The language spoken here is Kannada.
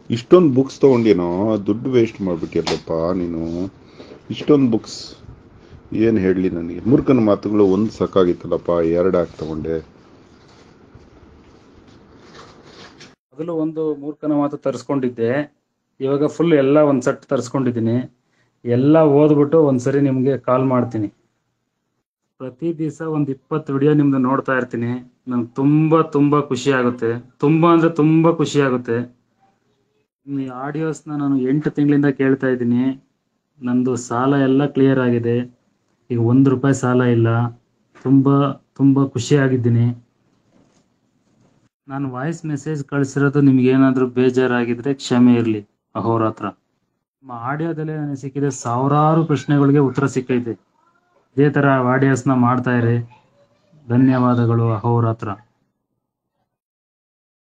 ಇಷ್ಟೊಂದು ಬುಕ್ಸ್ ತೊಗೊಂಡೇನೋ ದುಡ್ಡು ವೇಸ್ಟ್ ಮಾಡಿಬಿಟ್ಟಿರಲಪ್ಪ ನೀನು ಇಷ್ಟೊಂದು ಬುಕ್ಸ್ ಏನು ಹೇಳಲಿ ನನಗೆ ಮೂರ್ಖನ ಮಾತುಗಳು ಒಂದು ಸಾಕಾಗಿತ್ತಲ್ಲಪ್ಪ ಎರಡು ಹಾಕಿ ತಗೊಂಡೆ ಮೊದಲು ಒಂದು ಮೂರ್ಖನ ಮಾತು ತರಿಸ್ಕೊಂಡಿದ್ದೆ ಇವಾಗ ಫುಲ್ ಎಲ್ಲ ಒಂದು ಸೆಟ್ ತರಿಸ್ಕೊಂಡಿದ್ದೀನಿ ಎಲ್ಲ ಓದ್ಬಿಟ್ಟು ಒಂದ್ಸರಿ ನಿಮಗೆ ಕಾಲ್ ಮಾಡ್ತೀನಿ ಪ್ರತಿ ದಿವಸ ಒಂದು ಇಪ್ಪತ್ತು ವಿಡಿಯೋ ನಿಮ್ದು ನೋಡ್ತಾ ಇರ್ತೀನಿ ನಂಗೆ ತುಂಬ ತುಂಬ ಖುಷಿ ಆಗುತ್ತೆ ತುಂಬ ಅಂದರೆ ತುಂಬ ಖುಷಿ ಆಗುತ್ತೆ ಈ ಆಡಿಯೋಸ್ನ ನಾನು ಎಂಟು ತಿಂಗಳಿಂದ ಕೇಳ್ತಾ ಇದ್ದೀನಿ ನಂದು ಸಾಲ ಎಲ್ಲ ಕ್ಲಿಯರ್ ಆಗಿದೆ ಈಗ ಒಂದು ರೂಪಾಯಿ ಸಾಲ ಇಲ್ಲ ತುಂಬ ತುಂಬ ಖುಷಿಯಾಗಿದ್ದೀನಿ ನಾನು ವಾಯ್ಸ್ ಮೆಸೇಜ್ ಕಳಿಸಿರೋದು ನಿಮ್ಗೆ ಏನಾದರೂ ಬೇಜಾರಾಗಿದ್ರೆ ಕ್ಷಮೆ ಇರಲಿ ಅಹೋರಾತ್ರ ನಿಮ್ಮ ಆಡಿಯೋದಲ್ಲೇ ನನಗೆ ಸಿಕ್ಕಿದೆ ಸಾವಿರಾರು ಪ್ರಶ್ನೆಗಳಿಗೆ ಉತ್ತರ ಸಿಕ್ಕೈತೆ ಇದೇ ಥರ ಆಡಿಯೋಸ್ನ ಮಾಡ್ತಾ ಇರಿ ಧನ್ಯವಾದಗಳು ಅಹೋರಾತ್ರ